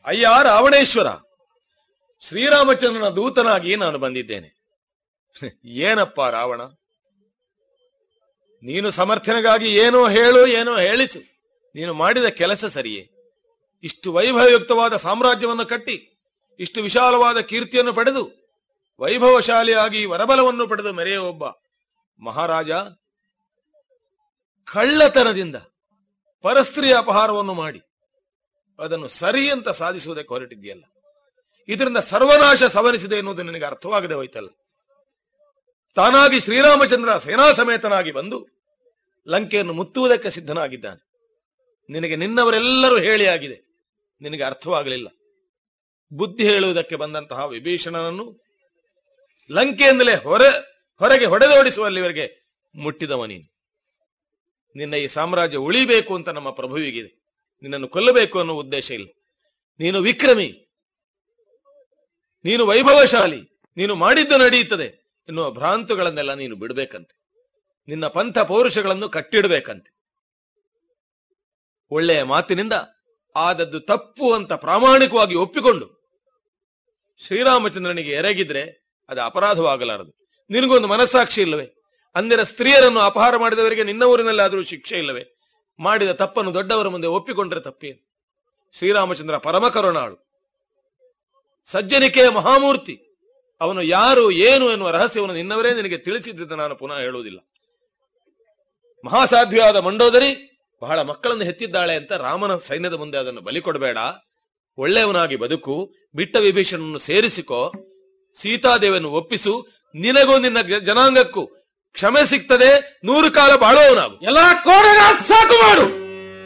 ಅಯ್ಯ ರಾವಣೇಶ್ವರ ಶ್ರೀರಾಮಚಂದ್ರನ ದೂತನಾಗಿ ನಾನು ಬಂದಿದ್ದೇನೆ ಏನಪ್ಪ ರಾವಣ ನೀನು ಸಮರ್ಥನೆಗಾಗಿ ಏನೋ ಹೇಳು ಏನೋ ಹೇಳಿಸು ನೀನು ಮಾಡಿದ ಕೆಲಸ ಸರಿಯೇ ಇಷ್ಟು ವೈಭವಯುಕ್ತವಾದ ಸಾಮ್ರಾಜ್ಯವನ್ನು ಕಟ್ಟಿ ಇಷ್ಟು ವಿಶಾಲವಾದ ಕೀರ್ತಿಯನ್ನು ಪಡೆದು ವೈಭವಶಾಲಿಯಾಗಿ ವರಬಲವನ್ನು ಪಡೆದು ಮೆರೆಯುವ ಒಬ್ಬ ಮಹಾರಾಜ ಕಳ್ಳತನದಿಂದ ಪರಸ್ತ್ರೀಯ ಅಪಹಾರವನ್ನು ಮಾಡಿ ಅದನ್ನು ಸರಿ ಅಂತ ಸಾಧಿಸುವುದಕ್ಕೆ ಹೊರಟಿದೆಯಲ್ಲ ಇದರಿಂದ ಸರ್ವನಾಶ ಸವನಿಸಿದೆ ಎನ್ನುವುದು ನಿನಗೆ ಅರ್ಥವಾಗದೆ ಹೋಯ್ತಲ್ಲ ತಾನಾಗಿ ಶ್ರೀರಾಮಚಂದ್ರ ಸೇನಾ ಸಮೇತನಾಗಿ ಬಂದು ಲಂಕೆಯನ್ನು ಮುತ್ತುವುದಕ್ಕೆ ಸಿದ್ಧನಾಗಿದ್ದಾನೆ ನಿನಗೆ ನಿನ್ನವರೆಲ್ಲರೂ ಹೇಳಿ ಆಗಿದೆ ನಿನಗೆ ಅರ್ಥವಾಗಲಿಲ್ಲ ಬುದ್ಧಿ ಹೇಳುವುದಕ್ಕೆ ಬಂದಂತಹ ವಿಭೀಷಣನನ್ನು ಲಂಕೆಯಿಂದಲೇ ಹೊರ ಹೊರಗೆ ಹೊಡೆದೋಡಿಸುವಲ್ಲಿವರೆಗೆ ಮುಟ್ಟಿದವ ನೀನು ನಿನ್ನ ಈ ಸಾಮ್ರಾಜ್ಯ ಉಳಿಬೇಕು ಅಂತ ನಮ್ಮ ಪ್ರಭುವಿಗಿದೆ ನಿನ್ನನ್ನು ಕೊಲ್ಲಬೇಕು ಅನ್ನೋ ಉದ್ದೇಶ ಇಲ್ಲ ನೀನು ವಿಕ್ರಮಿ ನೀನು ವೈಭವಶಾಲಿ ನೀನು ಮಾಡಿದ್ದು ನಡೆಯುತ್ತದೆ ಎನ್ನುವ ಭ್ರಾಂತುಗಳನ್ನೆಲ್ಲ ನೀನು ಬಿಡಬೇಕಂತೆ ನಿನ್ನ ಪಂಥ ಪೌರುಷಗಳನ್ನು ಕಟ್ಟಿಡಬೇಕಂತೆ ಒಳ್ಳೆಯ ಮಾತಿನಿಂದ ಆದದ್ದು ತಪ್ಪು ಅಂತ ಪ್ರಾಮಾಣಿಕವಾಗಿ ಒಪ್ಪಿಕೊಂಡು ಶ್ರೀರಾಮಚಂದ್ರನಿಗೆ ಎರಗಿದ್ರೆ ಅದು ಅಪರಾಧವಾಗಲಾರದು ನಿನಗೊಂದು ಮನಸ್ಸಾಕ್ಷಿ ಇಲ್ಲವೇ ಅಂದಿರ ಸ್ತ್ರೀಯರನ್ನು ಅಪಹಾರ ಮಾಡಿದವರಿಗೆ ನಿನ್ನ ಊರಿನಲ್ಲಾದರೂ ಶಿಕ್ಷೆ ಇಲ್ಲವೇ ಮಾಡಿದ ತಪ್ಪನ್ನು ದೊಡ್ಡವರ ಮುಂದೆ ಒಪ್ಪಿಕೊಂಡ್ರೆ ತಪ್ಪೇನು ಶ್ರೀರಾಮಚಂದ್ರ ಪರಮ ಕರುಣಾಳು ಸಜ್ಜನಿಕೆಯ ಮಹಾಮೂರ್ತಿ ಅವನು ಯಾರು ಏನು ಎನ್ನುವ ರಹಸ್ಯವನ್ನು ನಿನ್ನವರೇ ನಿನಗೆ ತಿಳಿಸಿದ್ದ ನಾನು ಪುನಃ ಹೇಳುವುದಿಲ್ಲ ಮಹಾಸಾಧ್ವಿಯಾದ ಮಂಡೋದರಿ ಬಹಳ ಮಕ್ಕಳನ್ನು ಹೆತ್ತಿದ್ದಾಳೆ ಅಂತ ರಾಮನ ಸೈನ್ಯದ ಮುಂದೆ ಅದನ್ನು ಬಲಿ ಕೊಡಬೇಡ ಒಳ್ಳೆಯವನಾಗಿ ಬದುಕು ಬಿಟ್ಟ ವಿಭೀಷಣನ್ನು ಸೇರಿಸಿಕೋ ಸೀತಾದೇವಿಯನ್ನು ಒಪ್ಪಿಸು ನಿನಗೂ ನಿನ್ನ ಜನಾಂಗಕ್ಕೂ ಕ್ಷಮೆ ಸಿಗ್ತದೆ ನೂರು ಕಾಲ ಬಾಳುವವನಾಗು ಎಲ್ಲ ಕೋಡಗ ಸಾಕು ಮಾಡು